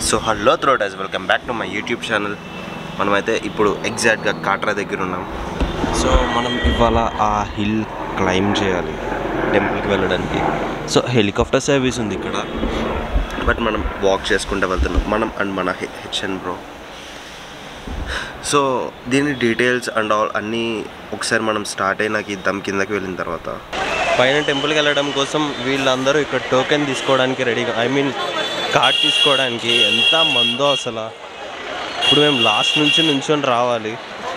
So hello త్రోటైజ్ welcome back to my YouTube channel మనమైతే ఇప్పుడు ఎగ్జాక్ట్గా కాట్రా దగ్గర ఉన్నాం సో మనం ఇవాళ ఆ హిల్ క్లైమ్ చేయాలి టెంపుల్కి వెళ్ళడానికి సో హెలికాప్టర్ సర్వీస్ ఉంది ఇక్కడ బట్ మనం వాక్ చేసుకుంటూ వెళ్తున్నాం మనం అండ్ మన హెచ్ఎన్ బ్రో సో దీని డీటెయిల్స్ అండ్ ఆల్ అన్నీ ఒకసారి మనం స్టార్ట్ అయినాక ఇద్దాం కిందకి వెళ్ళిన తర్వాత పైన టెంపుల్కి వెళ్ళడం కోసం వీళ్ళందరూ ఇక్కడ టోకెన్ తీసుకోవడానికి రెడీగా ఐ మీన్ కార్డ్ తీసుకోవడానికి ఎంత మందో అసలు ఇప్పుడు మేము లాస్ట్ నుంచి నుంచొని రావాలి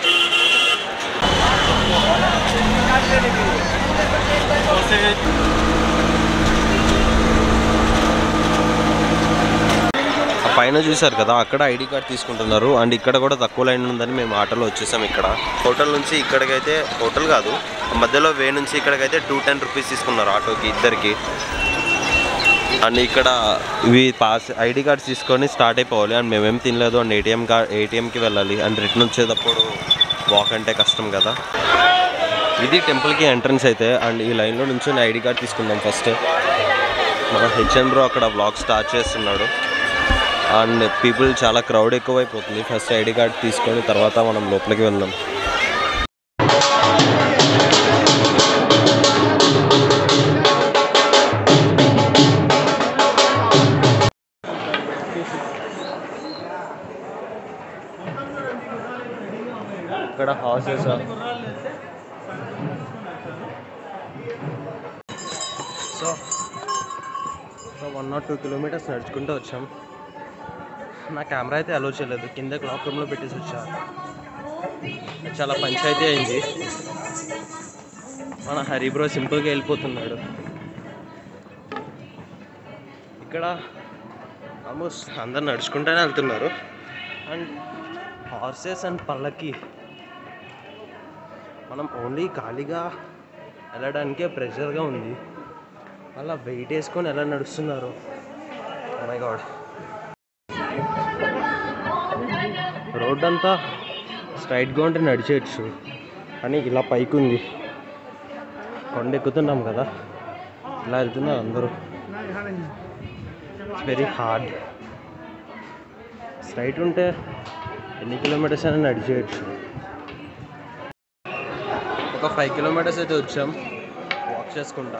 ఆ పైన చూశారు కదా అక్కడ ఐడి కార్డ్ తీసుకుంటున్నారు అండ్ ఇక్కడ కూడా తక్కువ లైన్ ఉందని మేము ఆటోలో వచ్చేసాం ఇక్కడ హోటల్ నుంచి ఇక్కడికైతే హోటల్ కాదు మధ్యలో వే నుంచి ఇక్కడికైతే టూ టెన్ రూపీస్ తీసుకున్నారు ఆటోకి ఇద్దరికి అండ్ ఇక్కడ ఇవి పాస్ ఐడి కార్డ్స్ తీసుకొని స్టార్ట్ అయిపోవాలి అండ్ మేమేం తినలేదు అండ్ ఏటీఎం కార్డ్ ఏటీఎంకి వెళ్ళాలి అండ్ రిటర్న్ వచ్చేటప్పుడు వాక్ అంటే కష్టం కదా ఇది టెంపుల్కి ఎంట్రన్స్ అయితే అండ్ ఈ లైన్లో నుంచి ఐడి కార్డ్ తీసుకుందాం ఫస్ట్ మన హెచ్ఎన్ బ్రో అక్కడ బ్లాగ్ స్టార్ట్ చేస్తున్నాడు అండ్ పీపుల్ చాలా క్రౌడ్ ఎక్కువైపోతుంది ఫస్ట్ ఐడి కార్డ్ తీసుకొని తర్వాత మనం లోపలికి వెళ్దాం ఇక్కడ houses so so one not two kilometres నడుచుకుంటూ వచ్చాం నా కెమెరా అయితే అలో చేయలేదు కింద క్లాక్ రూమ్లో పెట్టేసి వచ్చా చాలా పంచాయతీ అయింది మన హరిబ్రో సింపుల్గా వెళ్ళిపోతున్నాడు ఇక్కడ ఆల్మోస్ట్ అందరు నడుచుకుంటూనే వెళ్తున్నారు అండ్ హార్సెస్ అండ్ పళ్ళకి మనం ఓన్లీ ఖాళీగా వెళ్ళడానికే ప్రెషర్గా ఉంది అలా వెయిట్ వేసుకొని ఎలా నడుస్తున్నారు మై గాడ్ రోడ్ అంతా స్ట్రైట్గా ఉంటే నడిచేయచ్చు కానీ ఇలా పైకి ఉంది కొండ ఎక్కుతున్నాం కదా ఇలా వెళ్తున్నారు అందరూ ఇట్స్ వెరీ హార్డ్ స్ట్రైట్ ఉంటే ఎన్ని కిలోమీటర్స్ అయినా నడిచేయచ్చు ఒక ఫైవ్ కిలోమీటర్స్ అయితే వచ్చాం వాక్ చేసుకుంటా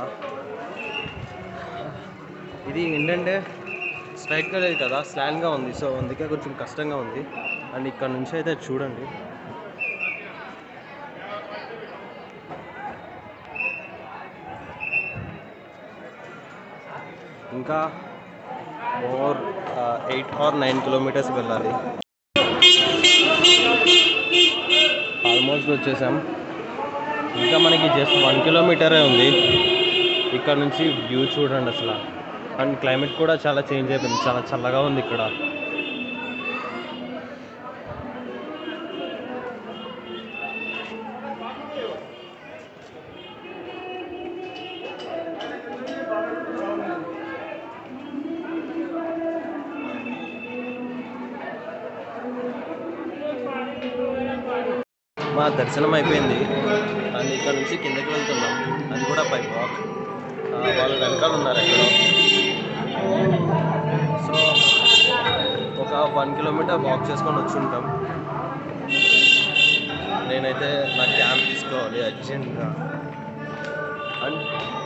ఇది ఏంటంటే స్ట్రైట్గా లేదు కదా స్లాండ్గా ఉంది సో అందుకే కొంచెం కష్టంగా ఉంది అండ్ ఇక్కడ నుంచి అయితే చూడండి ఇంకా more eight or nine kilometres వెళ్ళాలి ఆల్మోస్ట్ వచ్చేసాం ఇంకా మనకి జస్ట్ వన్ కిలోమీటరే ఉంది ఇక్కడ నుంచి వ్యూ చూడండి అసలు అండ్ క్లైమేట్ కూడా చాలా చేంజ్ అయిపోయింది చాలా చల్లగా ఉంది ఇక్కడ మా దర్శనం అయిపోయింది అండ్ ఇక్కడ నుంచి కిందకి వెళ్తున్నాం అది కూడా పై వాక్ వాళ్ళు వెనకాల ఉన్నారు ఎక్కడో సో ఒక వన్ కిలోమీటర్ వాక్ చేసుకొని వచ్చి ఉంటాం నేనైతే నా క్యాబ్ తీసుకోవాలి అర్జెంట్గా అండ్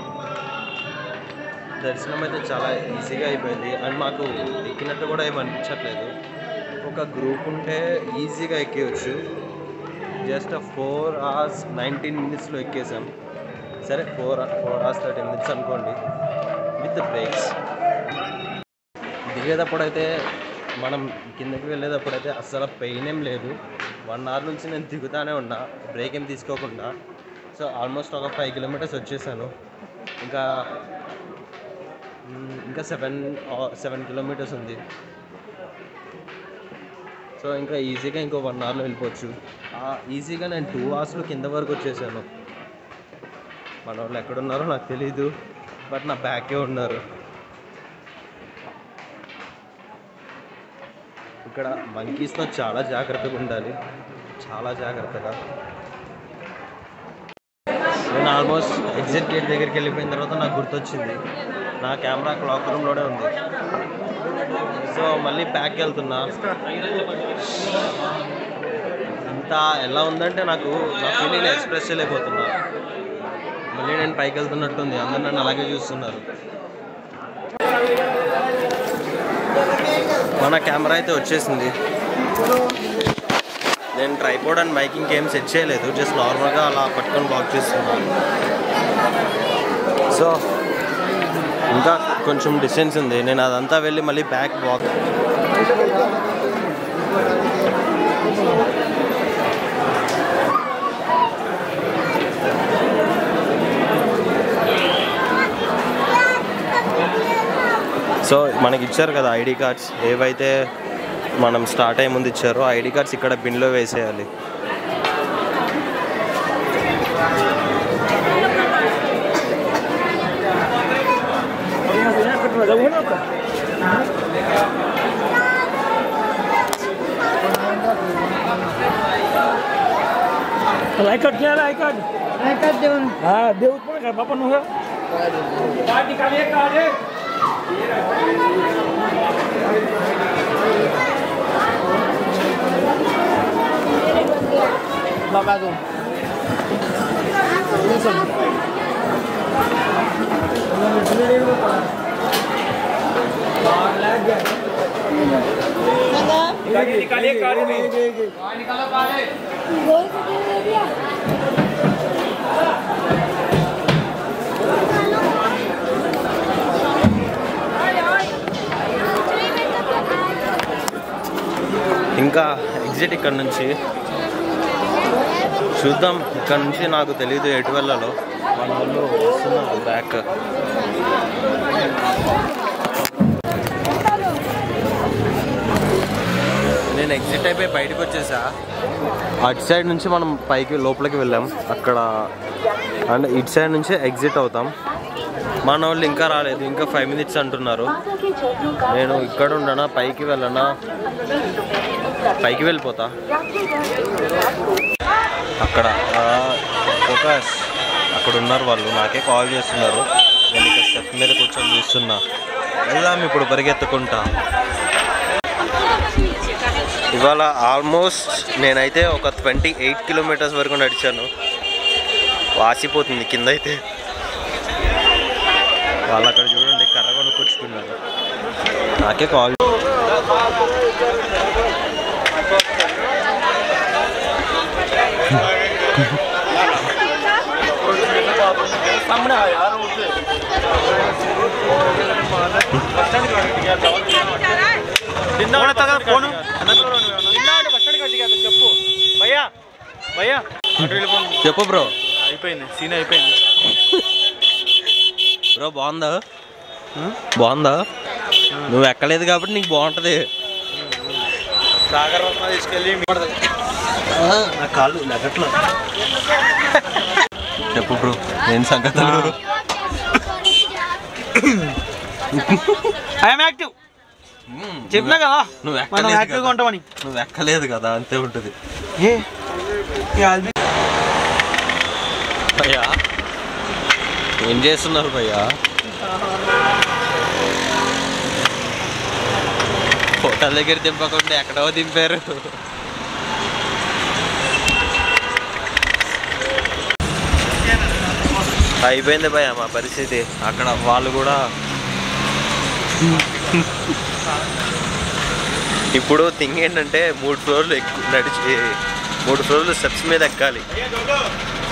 దర్శనం అయితే చాలా ఈజీగా అయిపోయింది అండ్ మాకు ఎక్కినట్టు కూడా ఏమి అనిపించట్లేదు ఒక గ్రూప్ ఉంటే ఈజీగా ఎక్కేయచ్చు జస్ట్ ఫోర్ అవర్స్ నైన్టీన్ మినిట్స్లో ఎక్కేసాం సరే four four hours thirty minutes అనుకోండి విత్ బ్రేక్స్ దిగేటప్పుడు అయితే మనం కిందకి వెళ్ళేటప్పుడు అయితే అస్సలు పెయిన్ ఏం లేదు వన్ అవర్ నుంచి నేను దిగుతానే ఉన్నా బ్రేక్ ఏం తీసుకోకుండా సో ఆల్మోస్ట్ ఒక ఫైవ్ కిలోమీటర్స్ వచ్చేసాను ఇంకా మ్, ఇంకా సెవెన్ సెవెన్ కిలోమీటర్స్ ఉంది సో ఇంకా ఈజీగా ఇంకో వన్ అవర్లో వెళ్ళిపోవచ్చు ఆ ఈజీగా నేను టూ అవర్స్లో కింద వరకు వచ్చేసాను మన వాళ్ళు ఎక్కడున్నారో నాకు తెలీదు బట్ నా బ్యాకే ఉన్నారు ఇక్కడ మంకీస్తో చాలా జాగ్రత్తగా ఉండాలి చాలా జాగ్రత్తగా నేను నేను ఆల్మోస్ట్ ఎగ్జిట్ గేట్ దగ్గరికి వెళ్ళిపోయిన తర్వాత నాకు గుర్తొచ్చింది నా కెమెరా క్లాక్ రూమ్లోనే ఉంది సో మళ్ళీ ప్యాక్ వెళ్తున్నా ఇంత ఎలా ఉందంటే నాకు నా ఫీలింగ్ ఎక్స్ప్రెస్ చేయలేకపోతున్నా మళ్ళీ నేను పైకి వెళ్తున్నట్టుంది అందరు నన్ను అలాగే చూస్తున్నారు మన కెమెరా అయితే వచ్చేసింది నేను ట్రైపోర్డ్ అండ్ మైకింగ్ ఏం సెట్ చేయలేదు జస్ట్ నార్మల్గా అలా పట్టుకొని బాక్ చేస్తున్నాను సో ఇంకా కొంచెం డిస్టెన్స్ ఉంది నేను అదంతా వెళ్ళి మళ్ళీ బ్యాక్ వాక్ సో మనకి ఇచ్చారు కదా ఐడి కార్డ్స్ ఏవైతే మనం స్టార్ట్ అయ్యే ముందు ఇచ్చారో ఐడి కార్డ్స్ ఇక్కడ బిన్లో వేసేయాలి लायकट घ्या लायकट ऐकत देऊन हा देऊ पण काय बापा नुह काय ठिकाणी एक काढे बाबा तू निकाली एक काढे मी ఇంకా ఎగ్జిట్ ఇక్కడ నుంచి చూద్దాం ఇక్కడ నుంచి నాకు తెలియదు ఎటు వెళ్ళాలో మన వాళ్ళు వస్తున్నారు బ్యాక్ నేను ఎగ్జిట్ అయిపోయి బయటకు వచ్చేసా అటు సైడ్ నుంచి మనం పైకి లోపలికి వెళ్ళాం అక్కడ అండ్ ఇటు సైడ్ నుంచి ఎగ్జిట్ అవుతాం మన వాళ్ళు ఇంకా రాలేదు ఇంకా ఫైవ్ మినిట్స్ అంటున్నారు నేను ఇక్కడ ఉండనా పైకి వెళ్ళనా పైకి వెళ్ళిపోతా అక్కడ ఫోకస్ అక్కడ ఉన్నారు వాళ్ళు నాకే కాల్ చేస్తున్నారు నేను ఇక్కడ స్టెప్ మీద కూర్చొని చూస్తున్నా వెళ్దాం ఇప్పుడు పరిగెత్తుకుంటా ఇవాళ ఆల్మోస్ట్ నేనైతే ఒక ట్వంటీ ఎయిట్ కిలోమీటర్స్ వరకు నడిచాను వాసిపోతుంది కింద అయితే వాళ్ళు అక్కడ చూడండి కర్ర కొనుక్కొచ్చుకున్నారు నాకే కాల్ ఫోను చెప్పు భయ్యా భయ్యా అటు వెళ్ళిపోండి చెప్పు బ్రో అయిపోయింది సీన్ అయిపోయింది బ్రో బాగుందా బాగుందా నువ్వు ఎక్కలేదు కాబట్టి నీకు బాగుంటది సాగర్ వర్మ తీసుకెళ్ళి నా కాళ్ళు లగట్లో చెప్పు బ్రో ఏం సంగతులు ఐఎమ్ యాక్టివ్ చెప్పినా కదా నువ్వు మనం ఎక్కలేదు యాక్టివ్గా కదా. ఉంటామని నువ్వు ఎక్కలేదు కదా అంతే ఉంటుంది ఏ ఈ ఆల్బీ భయ్యా ఏం చేస్తున్నారు భయ్యా హోటల్ దగ్గర దింపకుండా ఎక్కడో దింపారు అయిపోయింది భయ్య మా పరిస్థితి అక్కడ వాళ్ళు కూడా ఇప్పుడు థింగ్ ఏంటంటే మూడు ఫ్లోర్లు ఎక్కువ నడిచి మూడు ఫ్లోర్లు స్టెప్స్ మీద ఎక్కాలి